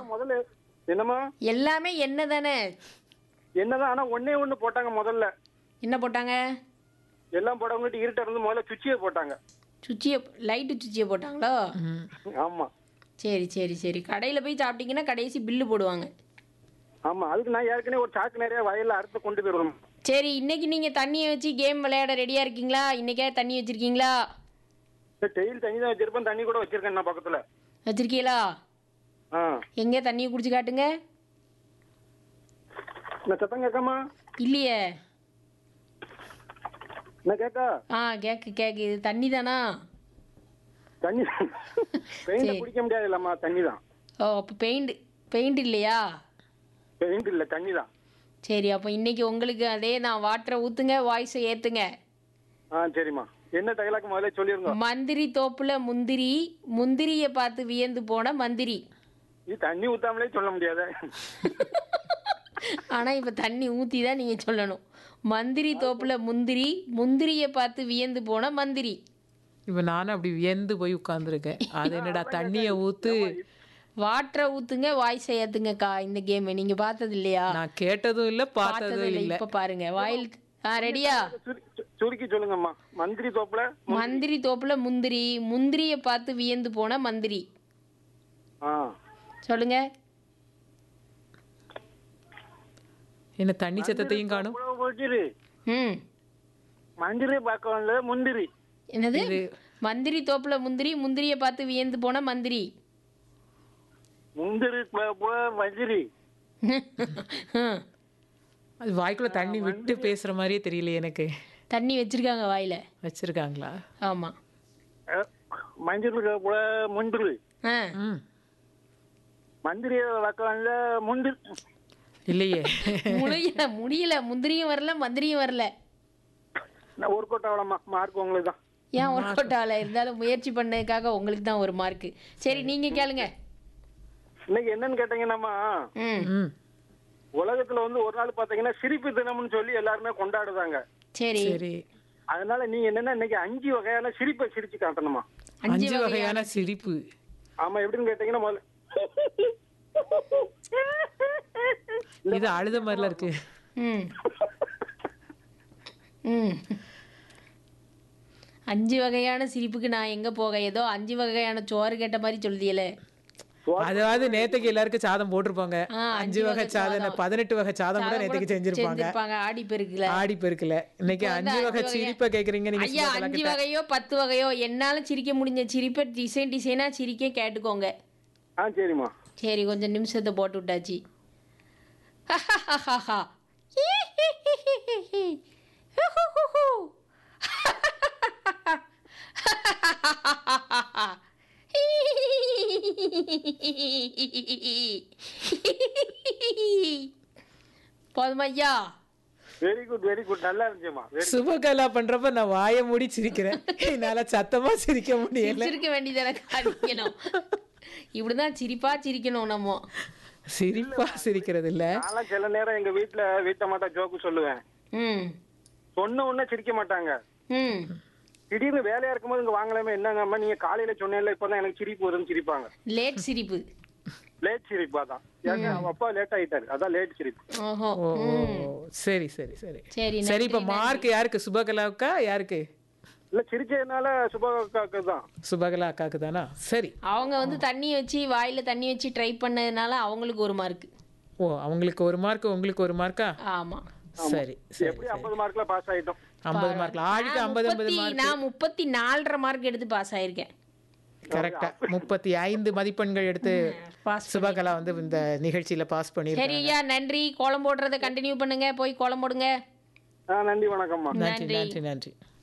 முதல்ல என்னம்மா எல்லாமே என்ன தானே என்னதான் ஆனா ஒண்ணே ஒண்ணு போட்டாங்க முதல்ல என்ன போட்டாங்க எல்லாம் போடவங்கிட்டு இருட்ட இருந்து முதல்ல சுச்சியை போட்டாங்க சுச்சியை லைட்டு சுச்சியை போட்டாங்களோ ம். ஆமா சரி சரி சரி கடையில் போய் சாப்பிட்டீங்கன்னா கடைசி பில்லு போடுவாங்க ஆமா அதுக்கு நான் ஏற்கனவே ஒரு சாக்கு நிறைய வயல்ல அறுத்து கொண்டு போயிடுவேன் சரி இன்னைக்கு நீங்கள் தண்ணியை வச்சு கேம் விளையாட ரெடியாக இருக்கீங்களா இன்னைக்கே தண்ணி வச்சுருக்கீங்களா டெய்லி தண்ணி தான் வச்சிருப்பேன் தண்ணி கூட வச்சிருக்கேன் நான் பக்கத்துல வச்சிருக்கீங்களா ஆ எங்கே தண்ணியை குடிச்சு காட்டுங்க நான் சத்தம் கேட்காமா இல்லையே நான் கேட்கா ஆ கேக்கு கேக்கு இது தண்ணி தானா தண்ணி பெயிண்ட் சரி. குடிக்க முடியாது இல்லம்மா தண்ணி தான் ஓ அப்போ பெயிண்ட் பெயிண்ட் இல்லையா பெயிண்ட் இல்ல தண்ணி தான் சரி அப்போ இன்னைக்கு உங்களுக்கு அதே நான் வாட்டரை ஊற்றுங்க வாய்ஸை ஏற்றுங்க ஆ சரிம்மா என்ன டைலாக் முதல்ல சொல்லிருங்க மந்திரி தோப்புல முந்திரி முந்திரியை பார்த்து வியந்து போன மந்திரி இது தண்ணி ஊத்தாமலே சொல்ல முடியாது ஆனால் இப்போ தண்ணி ஊற்றி தான் நீங்கள் சொல்லணும் மந்திரி தோப்புல முந்திரி முந்திரியை பார்த்து வியந்து போன மந்திரி இப்ப நானும் அப்படி வியந்து போய் உட்கார்ந்துருக்கேன் அது என்னடா தண்ணிய ஊத்து வாட்டரை ஊற்றுங்க வாய்ஸை ஏற்றுங்கக்கா இந்த கேமை நீங்கள் பார்த்தது இல்லையா நான் கேட்டதும் இல்ல பார்த்தது பார்த்ததும் இல்லை இல்ல இப்போ பாருங்க வாயில் ஆ ரெடியா சுரு- சு- சுருக்கி சொல்லுங்கம்மா மந்திரி தோப்புல மந்திரி தோப்புல முந்திரி முந்திரியை பார்த்து வியந்து போன மந்திரி ஆ சொல்லுங்க என்ன தண்ணி சத்தத்தையும் காணும் இவ்வளவு போச்சுரு. ம் மந்திரி பார்க்கல முந்திரி என்னது இது மந்திரி தோப்புல முந்திரி முந்திரியை பார்த்து வியந்து போன மந்திரி முந்திரி ப- ப- மந்திரி ம். அது வாய்க்குள்ள தண்ணி விட்டு பேசுற மாதிரியே தெரியல எனக்கு தண்ணி வச்சிருக்காங்க வாயில வச்சிருக்காங்களா ஆமா அஹ், மந்திரி போல முந்திரி ஆ ம் மந்திரி பார்க்கல முந்திரி இல்லையே முடியல முடியல முந்திரியும் வரல மந்திரியும் வரல நான் ஒரு கோட்டை அவ்வளோம்மா மார்க் உங்களுக்கு தான் ஏன் ஒர்க் அவுட் ஆகல இருந்தாலும் முயற்சி பண்ணதுக்காக உங்களுக்கு தான் ஒரு மார்க் சரி நீங்க கேளுங்க இன்னைக்கு என்னன்னு கேட்டீங்கன்னாம்மா ம் ம் உலகத்துல வந்து ஒரு நாள் பாத்தீங்கன்னா சிரிப்பு தினம்னு சொல்லி எல்லாருமே கொண்டாடுறாங்க சரி சரி அதனால நீங்க என்னன்னா இன்னைக்கு அஞ்சு வகையான சிரிப்பை சிரிச்சு காட்டணுமா அஞ்சு வகையான சிரிப்பு ஆமா எப்படின்னு கேட்டீங்கன்னா முதல்ல இது அழுத மாதிரிலாம் இருக்கு ம் ம் அஞ்சு வகையான சிரிப்புக்கு நான் எங்க போக ஏதோ அஞ்சு வகையான சோறு கேட்ட மாதிரி சொல்லுதியல அதாவது நேத்துக்கு எல்லாருக்கும் சாதம் போட்டிருப்பாங்க ஆ, அஞ்சு வகை சாதம் பதினெட்டு வகை சாதம் கூட நேத்துக்கு செஞ்சிருப்பாங்க செஞ்சிருப்பாங்க ஆடி பெருக்குல ஆடி பெருக்கல இன்னைக்கு அஞ்சு வகை சிரிப்பை கேக்குறீங்க நீங்க ஐயா சும்மா அஞ்சு வகையோ பத்து வகையோ என்னால சிரிக்க முடிஞ்ச சிரிப்பை டிசைன் டிசைனா சிரிக்க கேட்டுக்கோங்க ஆ சரிம்மா சரி கொஞ்சம் நிமிஷத்தை போட்டு விட்டாச்சு போதுமா ஐயா வெரி குட் வெரி குட் நல்லா இருந்துச்சுமா வெரி சுபகலா பண்றப்ப நான் வாயை மூடி சிரிக்கிறேன் என்னால சத்தமா சிரிக்க முடியல சிரிச்சிருக்க வேண்டியதானே காணிக்கணும் இப்படிதான் சிரிப்பா சிரிக்கணும் நம்ம சிரிப்பா சிரிக்கிறது இல்ல நான்லாம் சில நேரம் எங்க வீட்டுல வீட்டை மாட்டா ஜோக்கு சொல்லுவேன் ம் சொன்ன உடனே சிரிக்க மாட்டாங்க ம் திடீர்னு வேலையா இருக்கும்போது இங்க வாங்கலாமே என்னங்கம்மா நீங்க காலையில சொன்னேன்ல இப்பதான் எனக்கு சிரிப்பு வரும்னு சிரிப்பாங்க லேட் சிரிப்பு லேட் சிரிப்பு அதான் ஏங்க அவன் அப்பா லேட் ஆயிட்டாரு அதான் லேட் சிரிப்பு ஓஹோ ஓ ஓ, சரி சரி சரி சரி சரி இப்ப மார்க் யாருக்கு சுபகலாவுக்கா யாருக்கு இல்ல சிரிச்சதுனால சுபகாக்கு தான் சுபகலா அக்காக்கு தானா சரி அவங்க வந்து தண்ணி வச்சு வாயில தண்ணி வச்சு ட்ரை பண்ணதுனால அவங்களுக்கு ஒரு மார்க் ஓ அவங்களுக்கு ஒரு மார்க் உங்களுக்கு ஒரு மார்க்கா ஆமா சரி சரி எப்படி ஐம்பது மார்க்ல பாஸ் ஆயிட்டோம் ஐம்பது மார்க்ல ஆடிக்கு நான் ஐம்பது ஐம்பது முப்பத்தி நான் முப்பத்தி நாலரை மார்க் எடுத்து பாஸ் ஆயிருக்கேன் கரெக்டா முப்பத்தி ஐந்து மதிப்பெண்கள் எடுத்து பாஸ் சுபகலா வந்து இந்த நிகழ்ச்சியில பாஸ் பண்ணி சரி ஐயா நன்றி கோலம் போடுறதை கண்டினியூ பண்ணுங்க போய் கோலம் போடுங்க ஆ நன்றி வணக்கம்மா நன்றி நன்றி நன்றி